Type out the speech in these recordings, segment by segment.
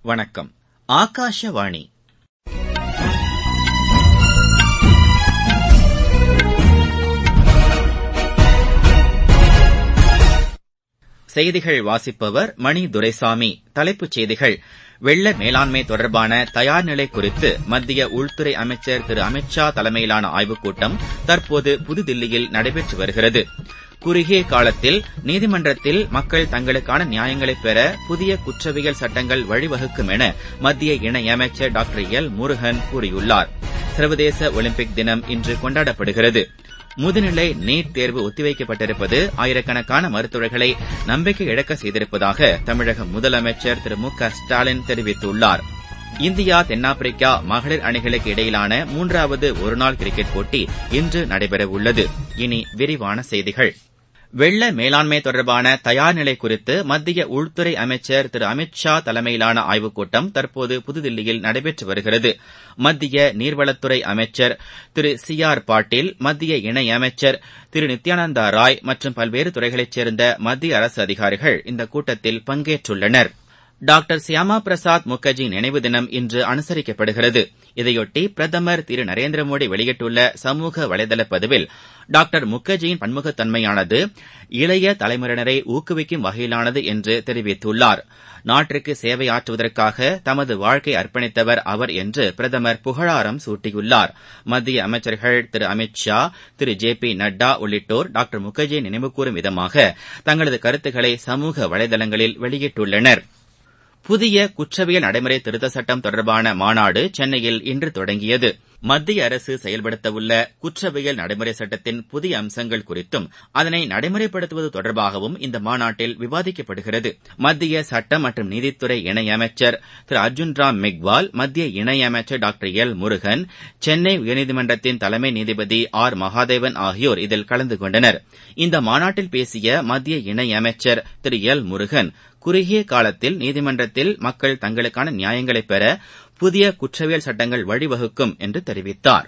வணக்கம் ஆகாஷவாணி செய்திகள் வாசிப்பவர் மணி துரைசாமி தலைப்புச் செய்திகள் வெள்ள மேலாண்மை தொடர்பான தயார் நிலை குறித்து மத்திய உள்துறை அமைச்சர் திரு அமித்ஷா தலைமையிலான ஆய்வுக் கூட்டம் தற்போது புதுதில்லியில் நடைபெற்று வருகிறது குறுகிய காலத்தில் நீதிமன்றத்தில் மக்கள் தங்களுக்கான நியாயங்களை பெற புதிய குற்றவியல் சட்டங்கள் வழிவகுக்கும் என மத்திய இணையமைச்சர் டாக்டர் எல் முருகன் கூறியுள்ளார் சர்வதேச ஒலிம்பிக் தினம் இன்று கொண்டாடப்படுகிறது முதுநிலை நீட் தேர்வு ஒத்திவைக்கப்பட்டிருப்பது ஆயிரக்கணக்கான மருத்துவர்களை நம்பிக்கை இழக்க செய்திருப்பதாக தமிழக முதலமைச்சர் திரு மு க ஸ்டாலின் தெரிவித்துள்ளார் இந்தியா தென்னாப்பிரிக்கா மகளிர் அணிகளுக்கு இடையிலான மூன்றாவது ஒருநாள் கிரிக்கெட் போட்டி இன்று நடைபெறவுள்ளது இனி விரிவான செய்திகள் வெள்ள மேலாண்மை தொடர்பான தயார் நிலை குறித்து மத்திய உள்துறை அமைச்சர் திரு அமித்ஷா தலைமையிலான ஆய்வுக் கூட்டம் தற்போது புதுதில்லியில் நடைபெற்று வருகிறது மத்திய நீர்வளத்துறை அமைச்சர் திரு சி ஆர் பாட்டீல் மத்திய இணையமைச்சர் திரு நித்யானந்தா ராய் மற்றும் பல்வேறு துறைகளைச் சேர்ந்த மத்திய அரசு அதிகாரிகள் இந்த கூட்டத்தில் பங்கேற்றுள்ளனா் டாக்டர் சியாமா பிரசாத் முகர்ஜி நினைவு தினம் இன்று அனுசரிக்கப்படுகிறது இதையொட்டி பிரதமர் திரு நரேந்திர மோடி வெளியிட்டுள்ள சமூக வலைதள பதிவில் டாக்டர் முகர்ஜியின் பன்முகத்தன்மையானது இளைய தலைமுறையினரை ஊக்குவிக்கும் வகையிலானது என்று தெரிவித்துள்ளார் நாட்டிற்கு சேவையாற்றுவதற்காக தமது வாழ்க்கை அர்ப்பணித்தவர் அவர் என்று பிரதமர் புகழாரம் சூட்டியுள்ளார் மத்திய அமைச்சர்கள் திரு அமித் ஷா திரு ஜே பி நட்டா உள்ளிட்டோர் டாக்டர் முகர்ஜியை நினைவுகூரும் விதமாக தங்களது கருத்துக்களை சமூக வலைதளங்களில் வெளியிட்டுள்ளனா் புதிய குற்றவியல் நடைமுறை திருத்த சட்டம் தொடர்பான மாநாடு சென்னையில் இன்று தொடங்கியது மத்திய அரசு செயல்படுத்தவுள்ள குற்றவியல் நடைமுறை சட்டத்தின் புதிய அம்சங்கள் குறித்தும் அதனை நடைமுறைப்படுத்துவது தொடர்பாகவும் இந்த மாநாட்டில் விவாதிக்கப்படுகிறது மத்திய சட்டம் மற்றும் நீதித்துறை இணையமைச்சர் திரு அர்ஜுன் ராம் மெக்வால் மத்திய இணையமைச்சர் டாக்டர் எல் முருகன் சென்னை உயர்நீதிமன்றத்தின் தலைமை நீதிபதி ஆர் மகாதேவன் ஆகியோர் இதில் கலந்து கொண்டனர் இந்த மாநாட்டில் பேசிய மத்திய இணையமைச்சர் திரு எல் முருகன் குறுகிய காலத்தில் நீதிமன்றத்தில் மக்கள் தங்களுக்கான நியாயங்களை பெற புதிய குற்றவியல் சட்டங்கள் வழிவகுக்கும் என்று தெரிவித்தார்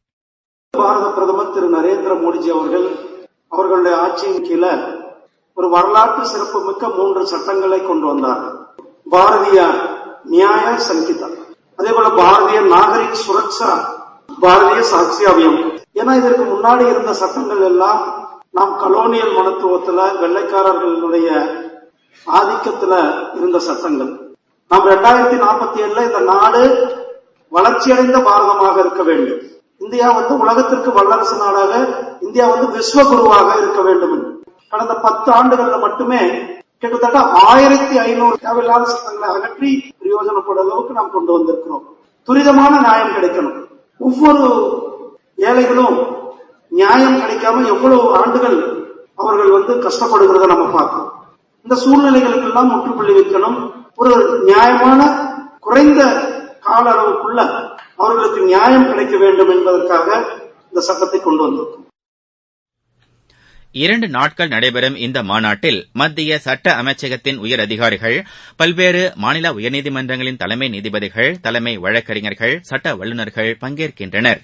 பாரத பிரதமர் திரு நரேந்திர மோடிஜி அவர்கள் அவர்களுடைய ஆட்சியின் கீழே ஒரு வரலாற்று சிறப்பு மிக்க மூன்று சட்டங்களை கொண்டு வந்தார்கள் பாரதிய நியாய சங்கிதா அதே போல பாரதிய நாகரிக் சுரக்ஷா பாரதிய சாட்சி அபியம் ஏன்னா இதற்கு முன்னாடி இருந்த சட்டங்கள் எல்லாம் நாம் கலோனியல் மனத்துவத்துல வெள்ளைக்காரர்களுடைய ஆதிக்கத்துல இருந்த சட்டங்கள் நாம் இரண்டாயிரத்தி நாற்பத்தி ஏழுல இந்த நாடு வளர்ச்சியடைந்த பாரதமாக இருக்க வேண்டும் இந்தியா வந்து உலகத்திற்கு வல்லரசு நாடாக இந்தியா வந்து விஸ்வகுருவாக இருக்க வேண்டும் என்று கடந்த பத்து ஆண்டுகள்ல மட்டுமே கிட்டத்தட்ட ஆயிரத்தி ஐநூறு தேவையில்லாத சட்டங்களை அகற்றி பிரயோஜனப்பட அளவுக்கு நாம் கொண்டு வந்திருக்கிறோம் துரிதமான நியாயம் கிடைக்கணும் ஒவ்வொரு ஏழைகளும் நியாயம் கிடைக்காம எவ்வளவு ஆண்டுகள் அவர்கள் வந்து கஷ்டப்படுகிறத நம்ம பார்க்கிறோம் இந்த சூழ்நிலைகளுக்கெல்லாம் முற்றுப்புள்ளி வைக்கணும் ஒரு நியாயமான குறைந்த கால அளவுக்குள்ள அவர்களுக்கு நியாயம் கிடைக்க வேண்டும் என்பதற்காக இந்த சட்டத்தை கொண்டு வந்திருக்கோம் இரண்டு நாட்கள் நடைபெறும் இந்த மாநாட்டில் மத்திய சட்ட அமைச்சகத்தின் உயர் அதிகாரிகள் பல்வேறு மாநில உயர்நீதிமன்றங்களின் தலைமை நீதிபதிகள் தலைமை வழக்கறிஞர்கள் சட்ட வல்லுநர்கள் பங்கேற்கின்றனர்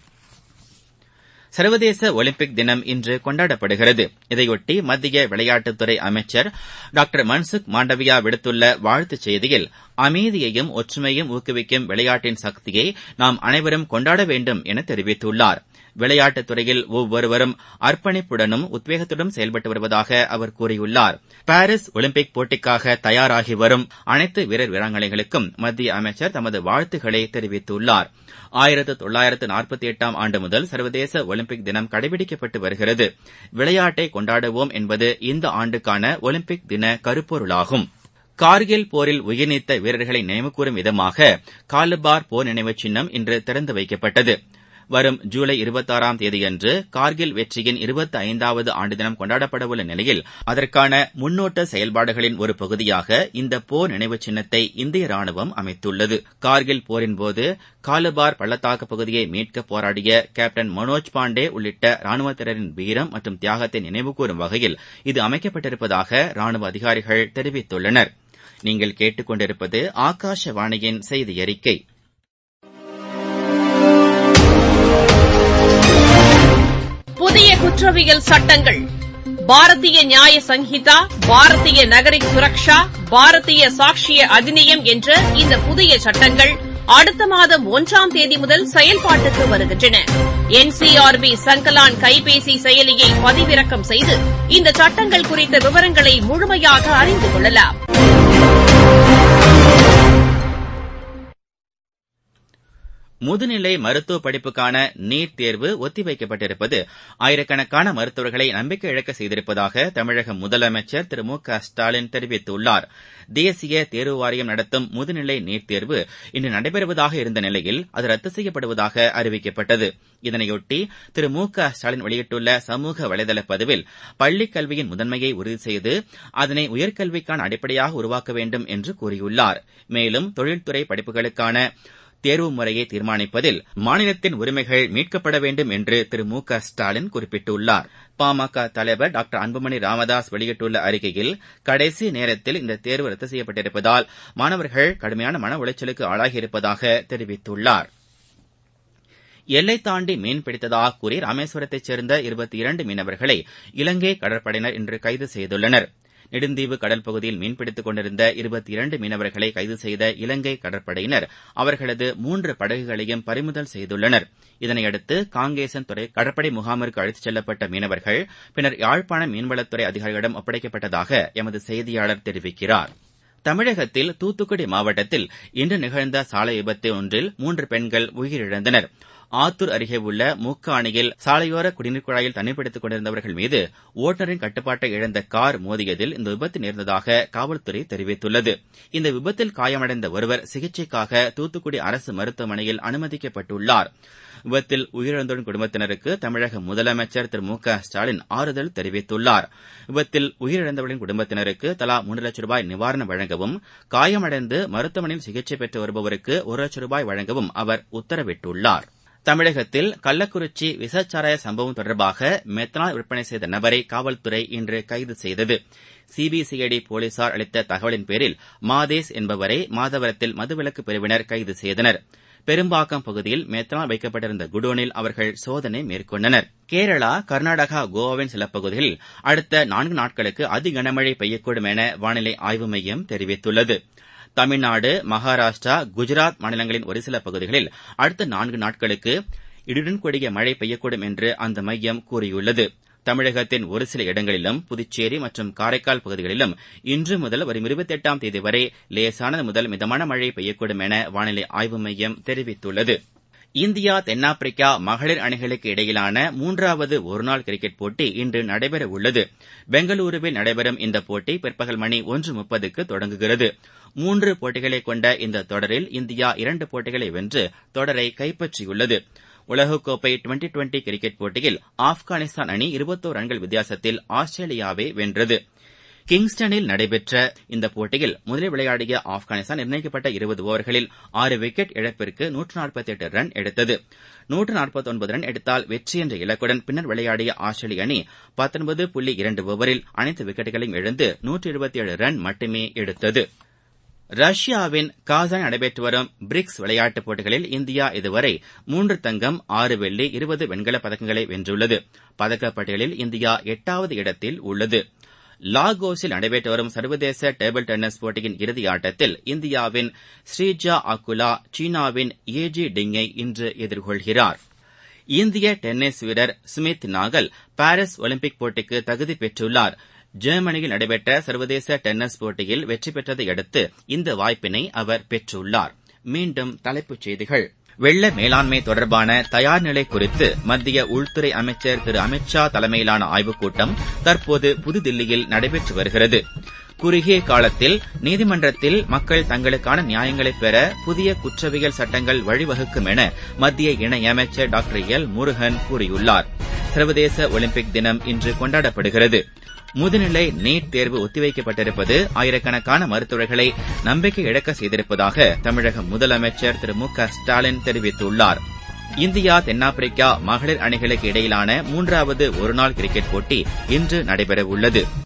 சர்வதேச ஒலிம்பிக் தினம் இன்று கொண்டாடப்படுகிறது இதையொட்டி மத்திய விளையாட்டுத்துறை அமைச்சர் டாக்டர் மன்சுக் மாண்டவியா விடுத்துள்ள வாழ்த்துச் செய்தியில் அமைதியையும் ஒற்றுமையும் ஊக்குவிக்கும் விளையாட்டின் சக்தியை நாம் அனைவரும் கொண்டாட வேண்டும் என தெரிவித்துள்ளார் விளையாட்டுத் துறையில் ஒவ்வொருவரும் அர்ப்பணிப்புடனும் உத்வேகத்துடன் செயல்பட்டு வருவதாக அவர் கூறியுள்ளார் பாரிஸ் ஒலிம்பிக் போட்டிக்காக தயாராகி வரும் அனைத்து வீரர் வீராங்கனைகளுக்கும் மத்திய அமைச்சர் தமது வாழ்த்துக்களை தெரிவித்துள்ளார் ஆயிரத்து தொள்ளாயிரத்து நாற்பத்தி எட்டாம் ஆண்டு முதல் சர்வதேச ஒலிம்பிக் தினம் கடைபிடிக்கப்பட்டு வருகிறது விளையாட்டை கொண்டாடுவோம் என்பது இந்த ஆண்டுக்கான ஒலிம்பிக் தின கருப்பொருளாகும் கார்கில் போரில் உயிர்நீத்த வீரர்களை நினைவுகூரும் விதமாக காலுபார் போர் நினைவுச் சின்னம் இன்று திறந்து வைக்கப்பட்டது வரும் ஜூலை இருபத்தாறாம் தேதியன்று கார்கில் வெற்றியின் இருபத்தி ஐந்தாவது ஆண்டு தினம் கொண்டாடப்படவுள்ள நிலையில் அதற்கான முன்னோட்ட செயல்பாடுகளின் ஒரு பகுதியாக இந்த போர் நினைவு சின்னத்தை இந்திய ராணுவம் அமைத்துள்ளது கார்கில் போரின்போது காலுபார் பள்ளத்தாக்கு பகுதியை மீட்க போராடிய கேப்டன் மனோஜ் பாண்டே உள்ளிட்ட ராணுவத்தினரின் வீரம் மற்றும் தியாகத்தை நினைவுகூரும் வகையில் இது அமைக்கப்பட்டிருப்பதாக ராணுவ அதிகாரிகள் தெரிவித்துள்ளனர் நீங்கள் கேட்டுக்கொண்டிருப்பது ஆகாஷவாணியின் செய்தி அறிக்கை புதிய குற்றவியல் சட்டங்கள் பாரதிய நியாய சங்கீதா பாரதிய நகரிக் சுரக்ஷா பாரதிய சாட்சிய அதிநியம் என்ற இந்த புதிய சட்டங்கள் அடுத்த மாதம் ஒன்றாம் தேதி முதல் செயல்பாட்டுக்கு வருகின்றன என்சிஆர்பி சங்கலான் கைபேசி செயலியை பதிவிறக்கம் செய்து இந்த சட்டங்கள் குறித்த விவரங்களை முழுமையாக அறிந்து கொள்ளலாம் முதுநிலை மருத்துவ படிப்புக்கான நீட் தேர்வு ஒத்திவைக்கப்பட்டிருப்பது ஆயிரக்கணக்கான மருத்துவர்களை நம்பிக்கை இழக்க செய்திருப்பதாக தமிழக முதலமைச்சர் திரு மு க ஸ்டாலின் தெரிவித்துள்ளார் தேசிய தேர்வு வாரியம் நடத்தும் முதுநிலை நீட் தேர்வு இன்று நடைபெறுவதாக இருந்த நிலையில் அது ரத்து செய்யப்படுவதாக அறிவிக்கப்பட்டது இதனையொட்டி திரு மு க ஸ்டாலின் வெளியிட்டுள்ள சமூக வலைதள பதிவில் பள்ளிக் கல்வியின் முதன்மையை உறுதி செய்து அதனை உயர்கல்விக்கான அடிப்படையாக உருவாக்க வேண்டும் என்று கூறியுள்ளார் மேலும் தொழில்துறை படிப்புகளுக்கான தேர்வு முறையை தீர்மானிப்பதில் மாநிலத்தின் உரிமைகள் மீட்கப்பட வேண்டும் என்று திரு மு க ஸ்டாலின் குறிப்பிட்டுள்ளார் பாமக தலைவர் டாக்டர் அன்புமணி ராமதாஸ் வெளியிட்டுள்ள அறிக்கையில் கடைசி நேரத்தில் இந்த தேர்வு ரத்து செய்யப்பட்டிருப்பதால் மாணவர்கள் கடுமையான மன உளைச்சலுக்கு ஆளாகியிருப்பதாக தெரிவித்துள்ளார் எல்லை தாண்டி மீன் பிடித்ததாக கூறி ராமேஸ்வரத்தைச் சேர்ந்த இருபத்தி இரண்டு மீனவர்களை இலங்கை கடற்படையினர் இன்று கைது செய்துள்ளனர் நெடுந்தீவு கடல் பகுதியில் மீன்பிடித்துக் கொண்டிருந்த இருபத்தி இரண்டு மீனவர்களை கைது செய்த இலங்கை கடற்படையினர் அவர்களது மூன்று படகுகளையும் பறிமுதல் செய்துள்ளனர் இதனையடுத்து காங்கேசன் துறை கடற்படை முகாமிற்கு அழைத்துச் செல்லப்பட்ட மீனவர்கள் பின்னர் யாழ்ப்பாண மீன்வளத்துறை அதிகாரிகளிடம் ஒப்படைக்கப்பட்டதாக எமது செய்தியாளர் தெரிவிக்கிறார் தமிழகத்தில் தூத்துக்குடி மாவட்டத்தில் இன்று நிகழ்ந்த சாலை விபத்து ஒன்றில் மூன்று பெண்கள் உயிரிழந்தனர் ஆத்தூர் அருகே உள்ள மூக்க அணையில் சாலையோர குடிநீர் குழாயில் தண்ணீர் பிடித்துக் கொண்டிருந்தவர்கள் மீது ஓட்டுநரின் கட்டுப்பாட்டை இழந்த கார் மோதியதில் இந்த விபத்து நேர்ந்ததாக காவல்துறை தெரிவித்துள்ளது இந்த விபத்தில் காயமடைந்த ஒருவர் சிகிச்சைக்காக தூத்துக்குடி அரசு மருத்துவமனையில் அனுமதிக்கப்பட்டுள்ளார் விபத்தில் உயிரிழந்தோரின் குடும்பத்தினருக்கு தமிழக முதலமைச்சர் திரு மு க ஸ்டாலின் ஆறுதல் தெரிவித்துள்ளார் விபத்தில் உயிரிழந்தவர்களின் குடும்பத்தினருக்கு தலா மூன்று லட்சம் ரூபாய் நிவாரணம் வழங்கவும் காயமடைந்து மருத்துவமனையில் சிகிச்சை பெற்று வருபவருக்கு ஒரு லட்சம் ரூபாய் வழங்கவும் அவர் உத்தரவிட்டுள்ளார் தமிழகத்தில் கள்ளக்குறிச்சி விசச்சாராய சம்பவம் தொடர்பாக மெத்தனால் விற்பனை செய்த நபரை காவல்துறை இன்று கைது செய்தது சிபிசிஐடி போலீசார் அளித்த தகவலின் பேரில் மாதேஷ் என்பவரை மாதவரத்தில் மதுவிலக்கு பிரிவினர் கைது செய்தனர் பெரும்பாக்கம் பகுதியில் மெத்தனால் வைக்கப்பட்டிருந்த குடோனில் அவர்கள் சோதனை மேற்கொண்டனர் கேரளா கர்நாடகா கோவாவின் சில பகுதிகளில் அடுத்த நான்கு நாட்களுக்கு அதி கனமழை பெய்யக்கூடும் என வானிலை ஆய்வு மையம் தெரிவித்துள்ளது தமிழ்நாடு மகாராஷ்டிரா குஜராத் மாநிலங்களின் ஒரு சில பகுதிகளில் அடுத்த நான்கு நாட்களுக்கு இடியுடன் கூடிய மழை பெய்யக்கூடும் என்று அந்த மையம் கூறியுள்ளது தமிழகத்தின் ஒரு சில இடங்களிலும் புதுச்சேரி மற்றும் காரைக்கால் பகுதிகளிலும் இன்று முதல் வரும் இருபத்தி எட்டாம் தேதி வரை லேசானது முதல் மிதமான மழை பெய்யக்கூடும் என வானிலை ஆய்வு மையம் தெரிவித்துள்ளது இந்தியா தென்னாப்பிரிக்கா மகளிர் அணிகளுக்கு இடையிலான மூன்றாவது ஒருநாள் கிரிக்கெட் போட்டி இன்று நடைபெற உள்ளது பெங்களூருவில் நடைபெறும் இந்த போட்டி பிற்பகல் மணி ஒன்று முப்பதுக்கு தொடங்குகிறது மூன்று போட்டிகளை கொண்ட இந்த தொடரில் இந்தியா இரண்டு போட்டிகளை வென்று தொடரை கைப்பற்றியுள்ளது உலகக்கோப்பை டுவெண்டி டுவெண்டி கிரிக்கெட் போட்டியில் ஆப்கானிஸ்தான் அணி இருபத்தோரு ரன்கள் வித்தியாசத்தில் ஆஸ்திரேலியாவை வென்றது கிங்ஸ்டனில் நடைபெற்ற இந்த போட்டியில் முதலில் விளையாடிய ஆப்கானிஸ்தான் நிர்ணயிக்கப்பட்ட இருபது ஓவர்களில் ஆறு விக்கெட் இழப்பிற்கு நூற்று நாற்பத்தி எட்டு ரன் எடுத்தது நூற்று நாற்பத்தி ஒன்பது ரன் எடுத்தால் வெற்றி என்ற இலக்குடன் பின்னர் விளையாடிய ஆஸ்திரேலிய அணி பத்தொன்பது புள்ளி இரண்டு ஓவரில் அனைத்து விக்கெட்டுகளையும் இழந்து நூற்று இருபத்தி ஏழு ரன் மட்டுமே எடுத்தது ரஷ்யாவின் காசான் நடைபெற்று வரும் பிரிக்ஸ் விளையாட்டுப் போட்டிகளில் இந்தியா இதுவரை மூன்று தங்கம் ஆறு வெள்ளி இருபது வெண்கலப் பதக்கங்களை வென்றுள்ளது பதக்கப்பட்டியலில் இந்தியா எட்டாவது இடத்தில் உள்ளது லாகோஸில் நடைபெற்று வரும் சர்வதேச டேபிள் டென்னிஸ் போட்டியின் இறுதி ஆட்டத்தில் இந்தியாவின் ஸ்ரீஜா அகுலா சீனாவின் ஏஜி டிங்கை இன்று எதிர்கொள்கிறார் இந்திய டென்னிஸ் வீரர் சுமித் நாகல் பாரிஸ் ஒலிம்பிக் போட்டிக்கு தகுதி பெற்றுள்ளார் ஜெர்மனியில் நடைபெற்ற சர்வதேச டென்னிஸ் போட்டியில் வெற்றி பெற்றதை அடுத்து இந்த வாய்ப்பினை அவர் பெற்றுள்ளார் மீண்டும் தலைப்புச் செய்திகள் வெள்ள மேலாண்மை தொடர்பான தயார் நிலை குறித்து மத்திய உள்துறை அமைச்சர் திரு அமித்ஷா தலைமையிலான ஆய்வுக் கூட்டம் தற்போது புதுதில்லியில் நடைபெற்று வருகிறது குறுகிய காலத்தில் நீதிமன்றத்தில் மக்கள் தங்களுக்கான நியாயங்களை பெற புதிய குற்றவியல் சட்டங்கள் வழிவகுக்கும் என மத்திய இணையமைச்சர் டாக்டர் எல் முருகன் கூறியுள்ளார் சர்வதேச ஒலிம்பிக் தினம் இன்று கொண்டாடப்படுகிறது முதுநிலை நீட் தேர்வு ஒத்திவைக்கப்பட்டிருப்பது ஆயிரக்கணக்கான மருத்துவர்களை நம்பிக்கை இழக்க செய்திருப்பதாக தமிழக முதலமைச்சர் திரு மு க ஸ்டாலின் தெரிவித்துள்ளார் இந்தியா தென்னாப்பிரிக்கா மகளிர் அணிகளுக்கு இடையிலான மூன்றாவது ஒருநாள் கிரிக்கெட் போட்டி இன்று நடைபெறவுள்ளது